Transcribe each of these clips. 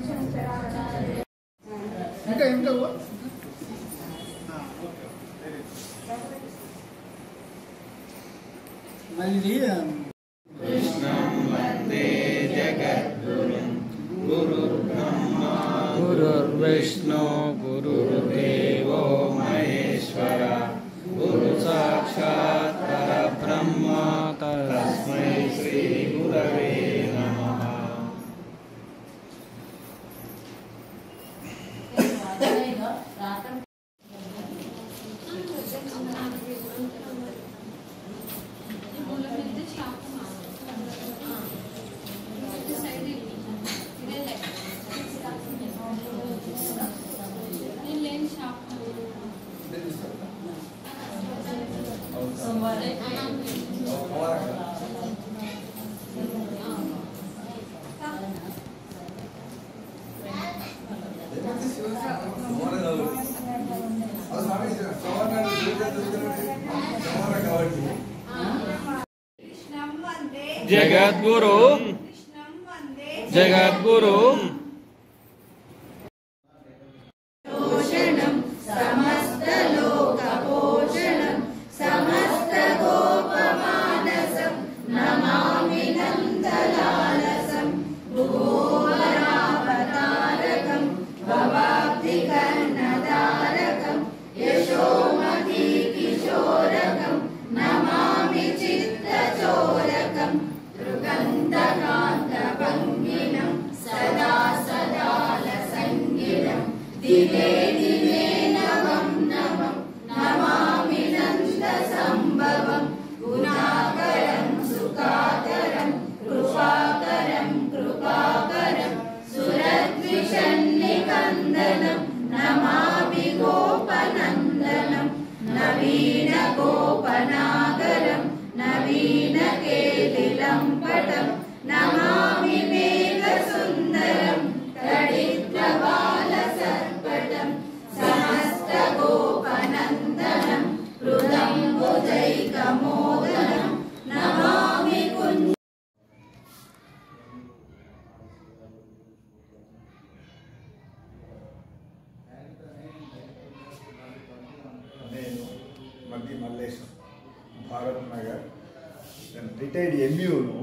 ఇంకా ఇంకా ఇవ్వు. మళ్ళీ गुरुर्विष्णु गुरुर्देवो महेश्वर गुरु साक्षात् परब्रह्म तस्मै श्रीगुरवे नमः జగద్గురు జగద్గురు నేను మధ్య మల్లేశం భారత్ నగర్ నేను రిటైర్డ్ ఎంయూను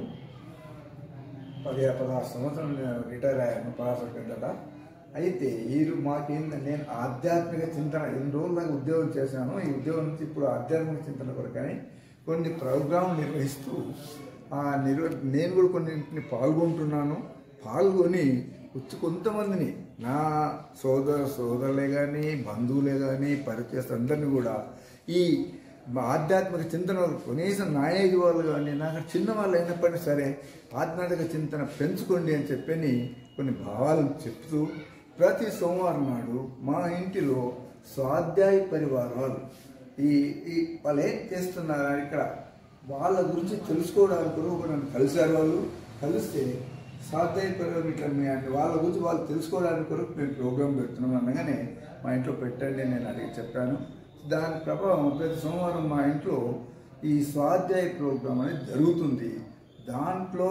పది పదహారు సంవత్సరం నేను రిటైర్ అయ్యాను పదహారు కిందట అయితే ఈ మాకేందంటే నేను ఆధ్యాత్మిక చింతన ఎన్ని రోజులు దాకా ఉద్యోగం చేశాను ఈ ఉద్యోగం నుంచి ఇప్పుడు ఆధ్యాత్మిక చింతన కొరకని కొన్ని ప్రోగ్రాంలు నిర్వహిస్తూ ఆ నిర్వ నేను కూడా కొన్నింటిని పాల్గొంటున్నాను పాల్గొని వచ్చి కొంతమందిని నా సోదర సోదరులే కానీ బంధువులే కానీ పరిచయస్తులు అందరినీ కూడా ఈ ఆధ్యాత్మిక చింతన కనీసం నా ఏజ్ వాళ్ళు కానీ నాకు చిన్న వాళ్ళు అయినప్పటికీ సరే ఆధ్యాత్మిక చింతన పెంచుకోండి అని చెప్పని కొన్ని భావాలు చెప్తూ ప్రతి సోమవారం నాడు మా ఇంటిలో స్వాధ్యాయ పరివారాలు ఈ ఈ వాళ్ళు ఏం చేస్తున్నారు ఇక్కడ వాళ్ళ గురించి తెలుసుకోవడానికి కూడా నన్ను కలిశారు వాళ్ళు కలిస్తే స్వాధ్యాయ పరివారం ఇట్లా మీ అంటే వాళ్ళ గురించి వాళ్ళు తెలుసుకోవడానికి కొరకు మేము ప్రోగ్రాం పెడుతున్నాం అనగానే మా ఇంట్లో పెట్టండి నేను అడిగి చెప్పాను దాని ప్రభావం ప్రతి సోమవారం మా ఇంట్లో ఈ స్వాధ్యాయ ప్రోగ్రాం అనేది జరుగుతుంది దాంట్లో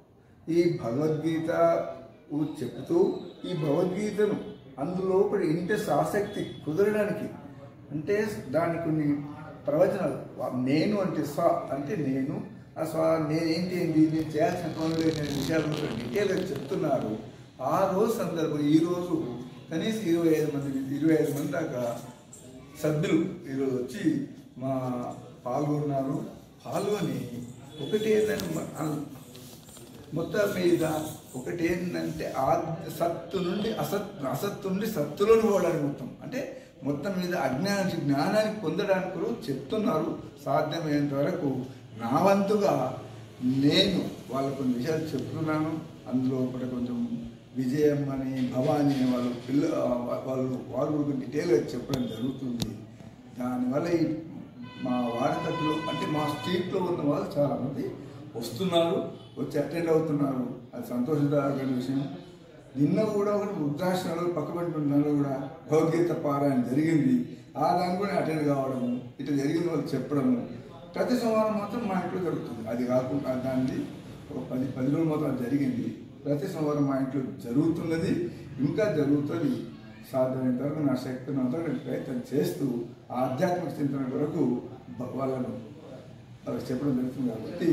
ఈ భగవద్గీత ఊ చెప్తూ ఈ భగవద్గీతను అందులో ఇంట్రెస్ట్ ఆసక్తి కుదరడానికి అంటే దానికి కొన్ని ప్రవచనాలు వా- నేను అంటే స్వ అంటే నేను ఆ స్వ నేనేంటి ఏంటి నేను చేయాల్సిన పనులు నేను విషయాలు డీటెయిల్గా చెప్తున్నారు ఆ రోజు సందర్భం ఈ రోజు కనీసం ఇరవై ఐదు మంది ఇరవై ఐదు మంది దాకా సభ్యులు ఈరోజు వచ్చి మా పాల్గొన్నారు పాల్గొని ఒకటి ఏంటంటే మ- అన్- మొత్తం మీద ఒకటి ఏంటంటే ఆ సత్తు నుండి అసత్ అసత్తు నుండి సత్తులోని పోవడానికి మొత్తం అంటే మొత్తం మీద అజ్ఞానానికి జ్ఞానానికి పొందడానికి కూడా చెప్తున్నారు సాధ్యమైనంత వరకు నా వంతుగా నేను వాళ్ళకు కొన్ని విషయాలు చెప్తున్నాను అందులో ఒకటి కొంచెం విజయం అని భవానీ అని వాళ్ళు పిల్ల వాళ్ళు వాళ్ళు కూడా డీటెయిల్గా చెప్పడం జరుగుతుంది దానివల్ల ఈ మా వారసత్తులు అంటే మా స్ట్రీట్లో ఉన్న వాళ్ళు చాలామంది వస్తున్నారు వచ్చి అటెండ్ అవుతున్నారు అది సంతోషదాయకమైన విషయం నిన్న కూడా ఒకటి వృద్ధాశ్రమంలో పక్కపంటి ఉన్నాలో కూడా భగవద్గీత పారాయణ జరిగింది ఆ దాన్ని కూడా అటెండ్ కావడము ఇట్లా జరిగిన వాళ్ళు చెప్పడము ప్రతి సోమవారం మాత్రం మా ఇంట్లో జరుగుతుంది అది కాకుండా దాన్ని ఒక పది పది రోజులు మాత్రం జరిగింది ప్రతి సోమవారం మా ఇంట్లో జరుగుతున్నది ఇంకా జరుగుతుంది సాధ్యమైనంత వరకు నా శక్తినంతా నేను ప్రయత్నం చేస్తూ ఆధ్యాత్మిక చింతన కొరకు బ- వాళ్ళను వాళ్ళకి చెప్పడం జరుగుతుంది కాబట్టి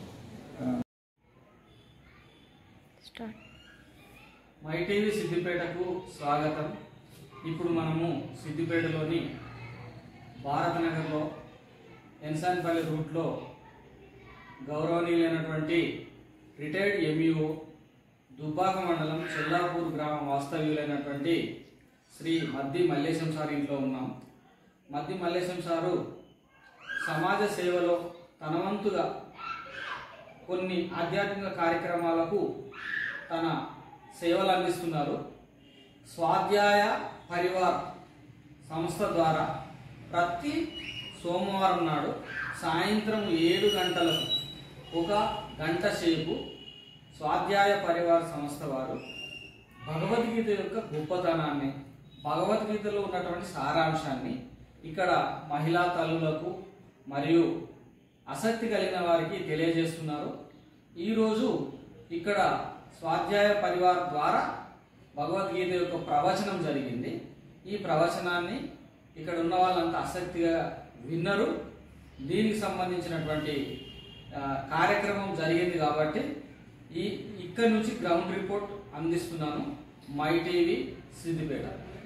మై టీవీ సిద్దిపేటకు స్వాగతం ఇప్పుడు మనము సిద్దిపేటలోని భారత్ నగర్లో ఎన్సాన్పల్లి రూట్లో గౌరవనీయులైనటువంటి రిటైర్డ్ ఎంఈఓ దుబ్బాక మండలం చెల్లాపూర్ గ్రామం వాస్తవ్యులైనటువంటి శ్రీ మద్ది మల్లేశం సార్ ఇంట్లో ఉన్నాం మద్ది మల్లేశం సారు సమాజ సేవలో తనవంతుగా కొన్ని ఆధ్యాత్మిక కార్యక్రమాలకు తన సేవలు అందిస్తున్నారు స్వాధ్యాయ పరివార్ సంస్థ ద్వారా ప్రతి సోమవారం నాడు సాయంత్రం ఏడు గంటలకు ఒక గంట సేపు స్వాధ్యాయ పరివార్ సంస్థ వారు భగవద్గీత యొక్క గొప్పతనాన్ని భగవద్గీతలో ఉన్నటువంటి సారాంశాన్ని ఇక్కడ మహిళా తల్లులకు మరియు ఆసక్తి కలిగిన వారికి తెలియజేస్తున్నారు ఈరోజు ఇక్కడ స్వాధ్యాయ పరివార్ ద్వారా భగవద్గీత యొక్క ప్రవచనం జరిగింది ఈ ప్రవచనాన్ని ఇక్కడ ఉన్న వాళ్ళంతా ఆసక్తిగా విన్నరు దీనికి సంబంధించినటువంటి ఆ, కార్యక్రమం జరిగింది కాబట్టి ఈ ఇక్కడ నుంచి గ్రౌండ్ రిపోర్ట్ అందిస్తున్నాను మై టీవీ సిద్దిపేట